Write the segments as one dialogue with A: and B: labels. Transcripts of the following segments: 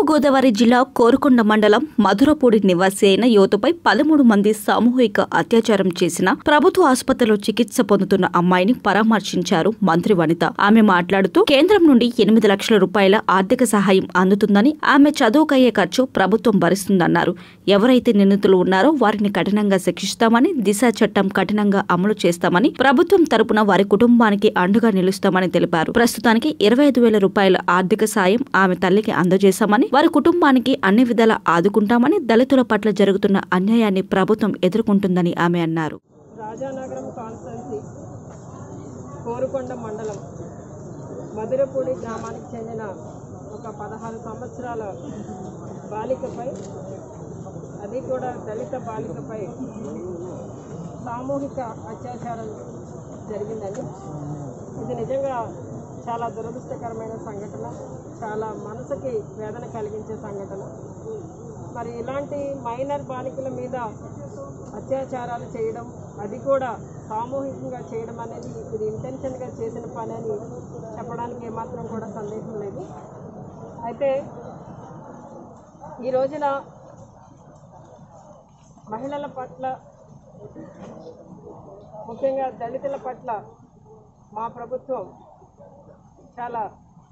A: తూర్పుగోదావరి జిల్లా కోరుకొండ మండలం మధురపూడి నివాసి అయిన యువతపై పదమూడు మంది సామూహిక అత్యాచారం చేసిన ప్రభుత్వ ఆసుపత్రిలో చికిత్స పొందుతున్న అమ్మాయిని పరామర్శించారు మంత్రి వనిత ఆమె మాట్లాడుతూ కేంద్రం నుండి ఎనిమిది లక్షల రూపాయల ఆర్థిక సహాయం అందుతుందని ఆమె చదువుకయ్యే ఖర్చు ప్రభుత్వం భరిస్తుందన్నారు ఎవరైతే నిందితులు ఉన్నారో వారిని కఠినంగా శిక్షిస్తామని దిశ చట్టం కఠినంగా అమలు చేస్తామని ప్రభుత్వం తరపున వారి కుటుంబానికి అండగా నిలుస్తామని తెలిపారు ప్రస్తుతానికి ఇరవై ఐదు వేల రూపాయల ఆర్థిక సాయం ఆమె తల్లికి అందజేశామని వారి కుటుంబానికి అన్ని విధాలా ఆదుకుంటామని దళితుల పట్ల జరుగుతున్న అన్యాయాన్ని ప్రభుత్వం ఎదుర్కొంటుందని ఆమె అన్నారు
B: రాజానగరం కాన్స్టెన్సీ కోరుకొండ మండలం మధురపూడి గ్రామానికి చెందిన ఒక పదహారు సంవత్సరాల బాలికపై అది కూడా దళిత బాలికపై సామూహిక అత్యాచారం జరిగిందండి ఇది నిజంగా చాలా దురదృష్టకరమైన సంఘటన చాలా మనసుకి వేదన కలిగించే సంఘటన మరి ఇలాంటి మైనర్ బాలికల మీద అత్యాచారాలు చేయడం అది కూడా సామూహికంగా చేయడం అనేది ఇది ఇంటెన్షన్గా చేసిన పని అని చెప్పడానికి ఏమాత్రం కూడా సందేహం లేదు అయితే ఈ రోజున మహిళల పట్ల ముఖ్యంగా దళితుల పట్ల మా ప్రభుత్వం చాలా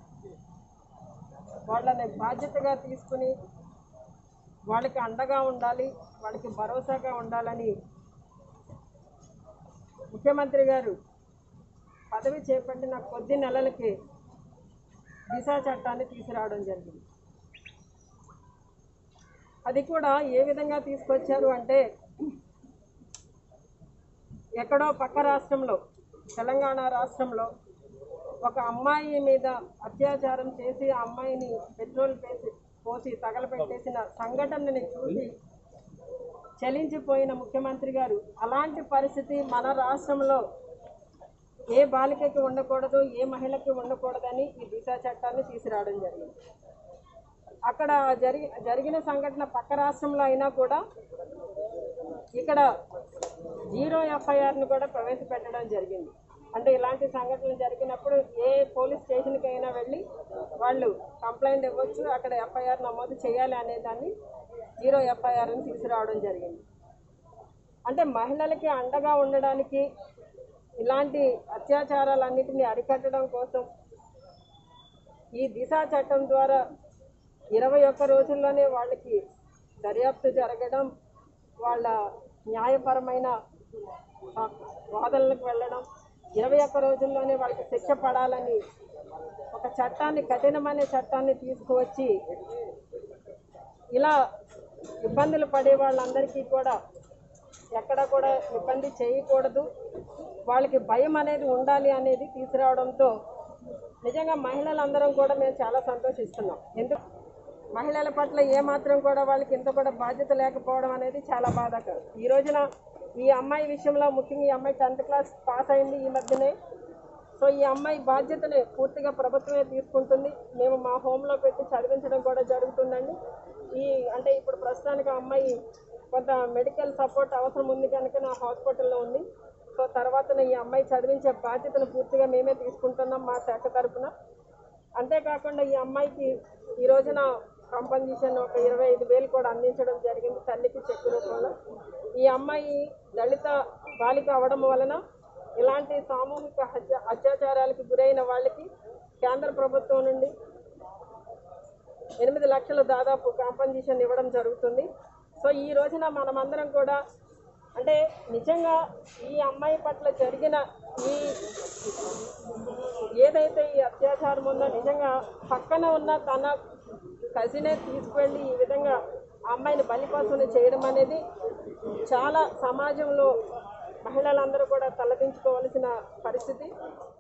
B: వాళ్ళని బాధ్యతగా తీసుకుని వాళ్ళకి అండగా ఉండాలి వాళ్ళకి భరోసాగా ఉండాలని ముఖ్యమంత్రి గారు పదవి చేపట్టిన కొద్ది నెలలకి దిశా చట్టాన్ని తీసుకురావడం జరిగింది అది కూడా ఏ విధంగా తీసుకొచ్చారు అంటే ఎక్కడో పక్క రాష్ట్రంలో తెలంగాణ రాష్ట్రంలో ఒక అమ్మాయి మీద అత్యాచారం చేసి ఆ అమ్మాయిని పెట్రోల్ పేసి పోసి తగలబెట్టేసిన సంఘటనని చూసి చలించిపోయిన ముఖ్యమంత్రి గారు అలాంటి పరిస్థితి మన రాష్ట్రంలో ఏ బాలికకి ఉండకూడదు ఏ మహిళకి ఉండకూడదని ఈ దిశా చట్టాన్ని తీసుకురావడం జరిగింది అక్కడ జరిగి జరిగిన సంఘటన పక్క రాష్ట్రంలో అయినా కూడా ఇక్కడ జీరో ఎఫ్ఐఆర్ను కూడా ప్రవేశపెట్టడం జరిగింది అంటే ఇలాంటి సంఘటనలు జరిగినప్పుడు ఏ పోలీస్ స్టేషన్కి అయినా వెళ్ళి వాళ్ళు కంప్లైంట్ ఇవ్వచ్చు అక్కడ ఎఫ్ఐఆర్ నమోదు చేయాలి అనే దాన్ని జీరో ఎఫ్ఐఆర్ని తీసుకురావడం జరిగింది అంటే మహిళలకి అండగా ఉండడానికి ఇలాంటి అత్యాచారాలన్నిటిని అరికట్టడం కోసం ఈ దిశా చట్టం ద్వారా ఇరవై ఒక్క రోజుల్లోనే వాళ్ళకి దర్యాప్తు జరగడం వాళ్ళ న్యాయపరమైన ఆ, వాదనలకు వెళ్ళడం ఇరవై ఒక్క రోజుల్లోనే వాళ్ళకి శిక్ష పడాలని ఒక చట్టాన్ని కఠినమైన చట్టాన్ని తీసుకువచ్చి ఇలా ఇబ్బందులు పడే వాళ్ళందరికీ కూడా ఎక్కడ కూడా ఇబ్బంది చేయకూడదు వాళ్ళకి భయం అనేది ఉండాలి అనేది తీసుకురావడంతో నిజంగా మహిళలందరం కూడా మేము చాలా సంతోషిస్తున్నాం ఎందుకు మహిళల పట్ల ఏమాత్రం కూడా వాళ్ళకి ఇంత కూడా బాధ్యత లేకపోవడం అనేది చాలా బాధాకరం ఈ రోజున ఈ అమ్మాయి విషయంలో ముఖ్యంగా ఈ అమ్మాయి టెన్త్ క్లాస్ పాస్ అయింది ఈ మధ్యనే సో ఈ అమ్మాయి బాధ్యతని పూర్తిగా ప్రభుత్వమే తీసుకుంటుంది మేము మా హోంలో పెట్టి చదివించడం కూడా జరుగుతుందండి ఈ అంటే ఇప్పుడు ప్రస్తుతానికి ఆ అమ్మాయి కొంత మెడికల్ సపోర్ట్ అవసరం ఉంది కనుక నా హాస్పిటల్లో ఉంది సో తర్వాత ఈ అమ్మాయి చదివించే బాధ్యతను పూర్తిగా మేమే తీసుకుంటున్నాం మా శాఖ తరపున అంతేకాకుండా ఈ అమ్మాయికి ఈ రోజున కంపన్సేషన్ ఒక ఇరవై ఐదు వేలు కూడా అందించడం జరిగింది తల్లికి చెక్ రూపంలో ఈ అమ్మాయి దళిత బాలిక అవడం వలన ఇలాంటి సామూహిక హత్య అత్యాచారాలకు గురైన వాళ్ళకి కేంద్ర ప్రభుత్వం నుండి ఎనిమిది లక్షలు దాదాపు కాంపన్సేషన్ ఇవ్వడం జరుగుతుంది సో ఈ రోజున మనమందరం కూడా అంటే నిజంగా ఈ అమ్మాయి పట్ల జరిగిన ఈ ఏదైతే ఈ అత్యాచారం ఉందో నిజంగా పక్కన ఉన్న తన కజినే తీసుకువెళ్ళి ఈ విధంగా ఆ అమ్మాయిని బలిపశువుని చేయడం అనేది చాలా సమాజంలో మహిళలందరూ కూడా తలదించుకోవాల్సిన పరిస్థితి